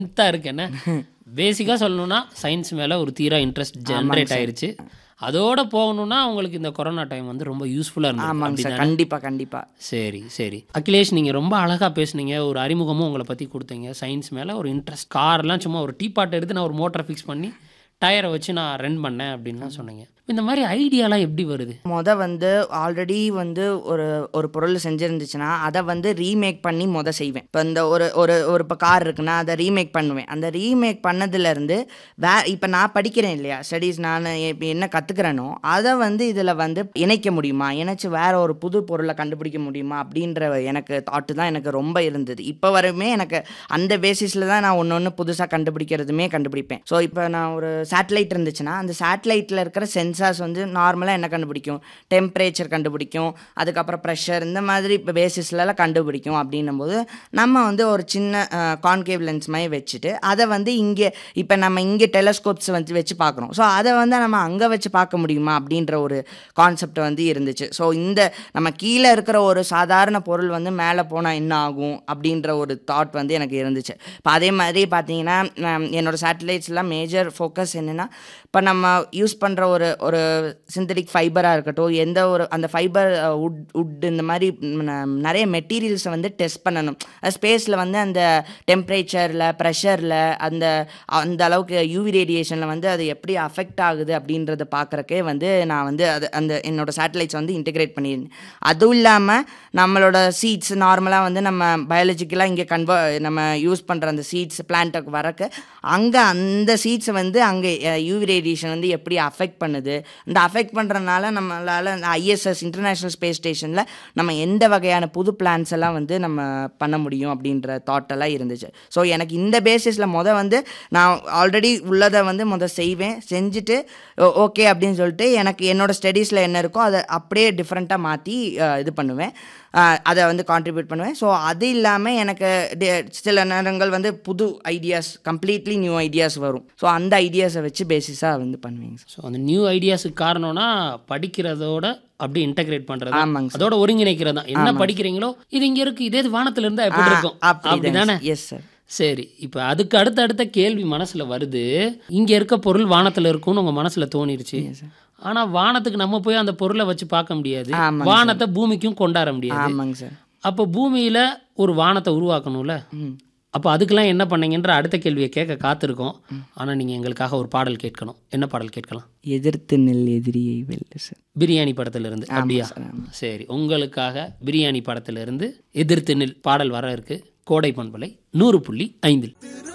ஸ்ட்ரென்த்தாக இருக்கு என்ன பேசிக்காக சொல்லணும்னா சயின்ஸ் மேலே ஒரு தீரா இன்ட்ரெஸ்ட் ஜென்ரேட் ஆயிருச்சு அதோட போகணும்னா உங்களுக்கு இந்த கொரோனா டைம் வந்து ரொம்ப யூஸ்ஃபுல்லாக இருந்தது ஆமாங்க அப்படி சார் கண்டிப்பா கண்டிப்பா சரி சரி அகிலேஷ் நீங்கள் ரொம்ப அழகாக பேசுனீங்க ஒரு அறிமுகமும் உங்களை பற்றி கொடுத்தீங்க சயின்ஸ் மேலே ஒரு இன்ட்ரெஸ்ட் கார்லாம் சும்மா ஒரு டீ பாட் எடுத்து நான் ஒரு மோட்டரை ஃபிக்ஸ் பண்ணி டயரை வச்சு நான் ரன் பண்ணேன் அப்படின்லாம் சொன்னீங்க இந்த மாதிரி ஐடியாலாம் எப்படி வருது மொத வந்து ஆல்ரெடி வந்து ஒரு ஒரு பொருள் செஞ்சிருந்துச்சுன்னா அதை வந்து ரீமேக் பண்ணி மொத செய்வேன் இப்போ இந்த ஒரு ஒரு ஒரு இப்போ கார் இருக்குன்னா அதை ரீமேக் பண்ணுவேன் அந்த ரீமேக் பண்ணதுலேருந்து வே இப்போ நான் படிக்கிறேன் இல்லையா ஸ்டடீஸ் நான் இப்போ என்ன கற்றுக்கிறேனோ அதை வந்து இதில் வந்து இணைக்க முடியுமா இணைச்சு வேற ஒரு புது பொருளை கண்டுபிடிக்க முடியுமா அப்படின்ற எனக்கு தாட்டு தான் எனக்கு ரொம்ப இருந்தது இப்போ வரையுமே எனக்கு அந்த பேசிஸில் தான் நான் ஒன்று ஒன்று புதுசாக கண்டுபிடிக்கிறதுமே கண்டுபிடிப்பேன் ஸோ இப்போ நான் ஒரு சேட்டலைட் இருந்துச்சுன்னா அந்த சேட்டலைட்டில் இருக்கிற சென்சார்ஸ் வந்து நார்மலாக என்ன கண்டுபிடிக்கும் டெம்பரேச்சர் கண்டுபிடிக்கும் அதுக்கப்புறம் ப்ரெஷர் இந்த மாதிரி இப்போ பேசிஸ்லலாம் கண்டுபிடிக்கும் அப்படின்னும் போது நம்ம வந்து ஒரு சின்ன கான்கேவ் லென்ஸ் மாதிரி வச்சுட்டு அதை வந்து இங்கே இப்போ நம்ம இங்கே டெலஸ்கோப்ஸ் வந்து வச்சு பார்க்குறோம் ஸோ அதை வந்து நம்ம அங்கே வச்சு பார்க்க முடியுமா அப்படின்ற ஒரு கான்செப்ட் வந்து இருந்துச்சு ஸோ இந்த நம்ம கீழே இருக்கிற ஒரு சாதாரண பொருள் வந்து மேலே போனால் என்ன ஆகும் அப்படின்ற ஒரு தாட் வந்து எனக்கு இருந்துச்சு இப்போ அதே மாதிரி பார்த்தீங்கன்னா நான் என்னோட சேட்டலைட்ஸ்லாம் மேஜர் ஃபோக்கஸ் என்னென்னா இப்போ நம்ம யூஸ் பண்ணுற ஒரு ஒரு சிந்தட்டிக் ஃபைபராக இருக்கட்டும் எந்த ஒரு அந்த ஃபைபர் உட் உட் இந்த மாதிரி ம், நிறைய மெட்டீரியல்ஸை வந்து டெஸ்ட் பண்ணணும் ஸ்பேஸில் வந்து அந்த டெம்பரேச்சரில் ப்ரெஷரில் அந்த அந்த அளவுக்கு யூவி ரேடியேஷனில் வந்து அது எப்படி அஃபெக்ட் ஆகுது அப்படின்றத பார்க்குறக்கே வந்து நான் வந்து அது அந்த என்னோட சேட்டலைட்ஸ் வந்து இன்டிகிரேட் பண்ணியிருந்தேன் அதுவும் இல்லாமல் நம்மளோட சீட்ஸ் நார்மலாக வந்து நம்ம பயாலஜிக்கலாக இங்கே கன்வ நம்ம யூஸ் பண்ணுற அந்த சீட்ஸ் பிளான்ட்டுக்கு வரக்கு அங்கே அந்த சீட்ஸை வந்து அங்கே யூவி ரேடியேஷன் வந்து எப்படி அஃபெக்ட் பண்ணுது இந்த அஃபெக்ட் பண்ணுறதுனால நம்மளால் ஐஎஸ்எஸ் இன்டர்நேஷ்னல் ஸ்பேஸ் ஸ்டேஷனில் நம்ம எந்த வகையான புது பிளான்ஸ் எல்லாம் வந்து நம்ம பண்ண முடியும் அப்படின்ற தாட்டெல்லாம் இருந்துச்சு ஸோ எனக்கு இந்த பேசிஸில் முத வந்து நான் ஆல்ரெடி உள்ளதை வந்து முத செய்வேன் செஞ்சுட்டு ஓகே அப்படின்னு சொல்லிட்டு எனக்கு என்னோட ஸ்டடீஸில் என்ன இருக்கோ அதை அப்படியே டிஃப்ரெண்ட்டாக மாற்றி இது பண்ணுவேன் அஹ், அதை வந்து கான்ட்ரிபியூட் பண்ணுவேன் ஸோ அது இல்லாமல் எனக்கு டி- சில நேரங்கள் வந்து புது ஐடியாஸ் கம்ப்ளீட்லி நியூ ஐடியாஸ் வரும் ஸோ அந்த ஐடியாஸை வச்சு பேசிஸாக வந்து பண்ணுவேங்க சார் ஸோ அந்த நியூ ஐடியாஸுக்கு காரணம்னா படிக்கிறதோட அப்படியே இன்டகிரேட் பண்றது ஆமாங்க அதோட ஒருங்கிணைக்கிறது தான் என்ன படிக்கிறீங்களோ இது இங்க இருக்கு இதே இது வானத்துல இருந்தா எப்படி இருக்கும் அப்படிதானே எஸ் சார் சரி இப்போ அதுக்கு அடுத்த அடுத்த கேள்வி மனசுல வருது இங்க இருக்க பொருள் வானத்துல இருக்கும்னு உங்க மனசுல தோணிருச்சு ஆனா வானத்துக்கு நம்ம போய் அந்த பொருளை வச்சு பார்க்க முடியாது ஆமாங்க வானத்தை பூமிக்கும் கொண்டாட முடியாது ஆமாங்க சார் அப்போ பூமியில ஒரு வானத்தை உருவாக்கணும்ல ம் அப்போ அதுக்கெல்லாம் என்ன பண்ணீங்கன்ற அடுத்த கேள்வியை கேட்க காத்திருக்கோம் ஆனா நீங்க எங்களுக்காக ஒரு பாடல் கேட்கணும் என்ன பாடல் கேட்கலாம் எதிர்த்து நெல் எதிரியை வெல்ல சார் பிரியாணி படத்துல இருந்து அப்படியா சார், ஆமா. சரி உங்களுக்காக பிரியாணி படத்துல இருந்து எதிர்த்து நில் பாடல் வர இருக்கு கோடை பண்பலை நூறு புள்ளி ஐந்தில்